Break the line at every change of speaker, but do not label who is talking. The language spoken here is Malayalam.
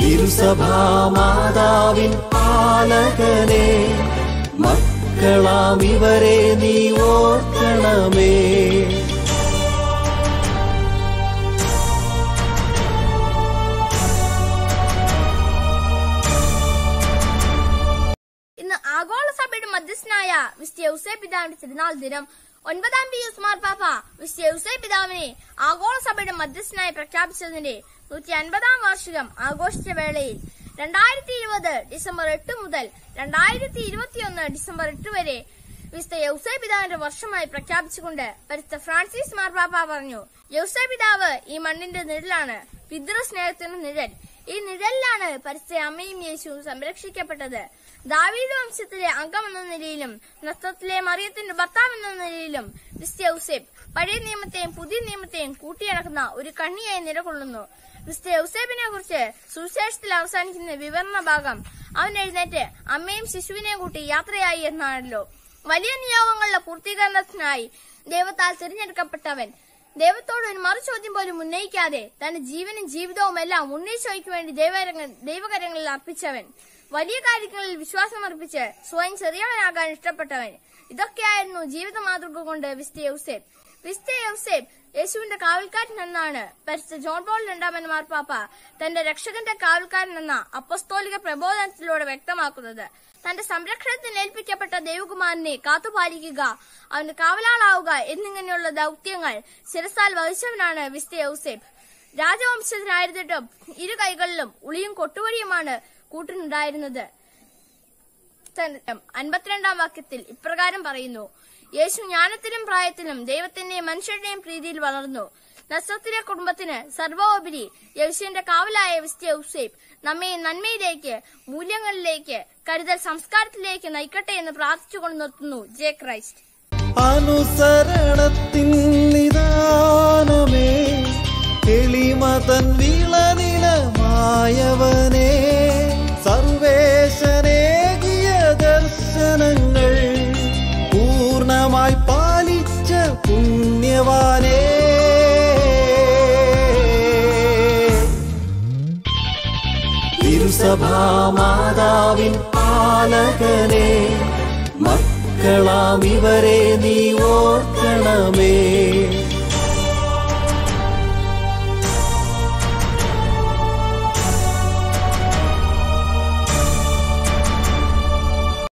തിരുസഭാമാതാവിൻ പാലകനെ മക്കളാം ഇവരെ നീ ഓർക്കണമേ
ഇന്ന് ആഗോള സഭയുടെ മധ്യസ്ഥനായ വിശ്വ യൗസേ പിതാവിന്റെ തിരുനാൾ ദിനം ഒൻപതാം പിയൂസ് മാർപ്പാപ്പ വിശ്വ യൗസേ പിതാവിനെ ആഗോള സഭയുടെ മധ്യസ്ഥനായി പ്രഖ്യാപിച്ചതിന്റെ നൂറ്റി അൻപതാം വാർഷികം ആഘോഷിച്ച വേളയിൽ രണ്ടായിരത്തി ഇരുപത് ഡിസംബർ എട്ട് മുതൽ രണ്ടായിരത്തി ഇരുപത്തിയൊന്ന് ഡിസംബർ എട്ട് വരെ വിശുദ്ധ യൗസേ പിതാവിന്റെ വർഷമായി പ്രഖ്യാപിച്ചുകൊണ്ട് പരിശുദ്ധ ഫ്രാൻസിസ് മാർപ്പാപ്പ പറഞ്ഞു യൗസേ പിതാവ് ഈ മണ്ണിന്റെ നിഴലാണ് പിതൃ സ്നേഹത്തിന്റെ നിഴൽ ഈ നിഴലിലാണ് പരിസ്ഥിതി അമ്മയും യേശുവും സംരക്ഷിക്കപ്പെട്ടത് ദാവീദ് വംശത്തിലെ അംഗമെന്ന നിലയിലും നസ്തത്തിലെ മറിയത്തിന്റെ ഭർത്താവ് എന്ന നിലയിലും വിസ്ത്യ ഔസേബ് പഴയ നിയമത്തെയും പുതിയ നിയമത്തെയും കൂട്ടിയടക്കുന്ന ഒരു കണ്ണിയായി നിലകൊള്ളുന്നു വിസ്ത്യ ഔസേബിനെ കുറിച്ച് സുവിശേഷത്തിൽ അവസാനിക്കുന്ന വിവരണ ഭാഗം അവൻ എഴുന്നേറ്റ് അമ്മയും ശിശുവിനെയും കൂട്ടി യാത്രയായി എന്നാണല്ലോ വലിയ നിയോഗങ്ങളുടെ പൂർത്തീകരണത്തിനായി ദൈവത്താൽ തിരഞ്ഞെടുക്കപ്പെട്ടവൻ ദൈവത്തോട് ഒരു മറുചോദ്യം പോലും ഉന്നയിക്കാതെ തന്റെ ജീവനും ജീവിതവും എല്ലാം ഉന്നയിച്ചോയ്ക്ക് വേണ്ടി ദൈവകരങ്ങൾ- ദൈവകരങ്ങളിൽ അർപ്പിച്ചവൻ വലിയ കാര്യങ്ങളിൽ വിശ്വാസം അർപ്പിച്ച് സ്വയം ചെറിയവനാകാൻ ഇഷ്ടപ്പെട്ടവൻ ഇതൊക്കെയായിരുന്നു ജീവിത മാതൃക കൊണ്ട് വിസ്തേ യൗസേബ് വിസ്തേ യൗസേബ് യേശുവിന്റെ കാവൽക്കാരൻ എന്നാണ് പരിശുദ്ധ ജോൺ പോൾ രണ്ടാമൻ മാർപ്പാപ്പ തന്റെ രക്ഷകന്റെ കാവൽക്കാരൻ എന്ന അപ്പസ്തോലിക പ്രബോധനത്തിലൂടെ വ്യക്തമാക്കുന്നത് തന്റെ സംരക്ഷണത്തിന് ഏൽപ്പിക്കപ്പെട്ട ദൈവകുമാരനെ കാത്തുപാലിക്കുക അവന് കാവലാളാവുക എന്നിങ്ങനെയുള്ള ദൗത്യങ്ങൾ ശിരസാൽ വഹിച്ചവനാണ് വിസ്തേ യൗസേബ് രാജവംശത്തിനായിരുന്നിട്ടും ഇരു കൈകളിലും ഉളിയും കൊട്ടുവടിയുമാണ് കൂട്ടിനുണ്ടായിരുന്നത് അൻപത്തിരണ്ടാം വാക്യത്തിൽ ഇപ്രകാരം പറയുന്നു യേശു ജ്ഞാനത്തിലും പ്രായത്തിലും ദൈവത്തിന്റെയും മനുഷ്യരുടെയും പ്രീതിയിൽ വളർന്നു നസ്രത്തിലെ കുടുംബത്തിന് സർവോപരി യൗഷ്യന്റെ കാവലായ വിസ്ത്യ ഉസേബ് നമ്മെ നന്മയിലേക്ക് മൂല്യങ്ങളിലേക്ക് കരുതൽ സംസ്കാരത്തിലേക്ക് നയിക്കട്ടെ എന്ന് പ്രാർത്ഥിച്ചുകൊണ്ട് നിർത്തുന്നു ജെ ക്രൈസ്റ്റ്
അനുസരണത്തിൻ നിദാനമേ എളിമതൻ വിളനിലമായവനെ സർവേശനേകിയ ദർശനങ്ങൾ പൂർണ്ണമായി പാലിച്ച പുണ്യവാനേ തിരുസഭാമാതാവിൻ പാലകനെ മക്കളാം ഇവരെ നീ ഓർക്കണമേ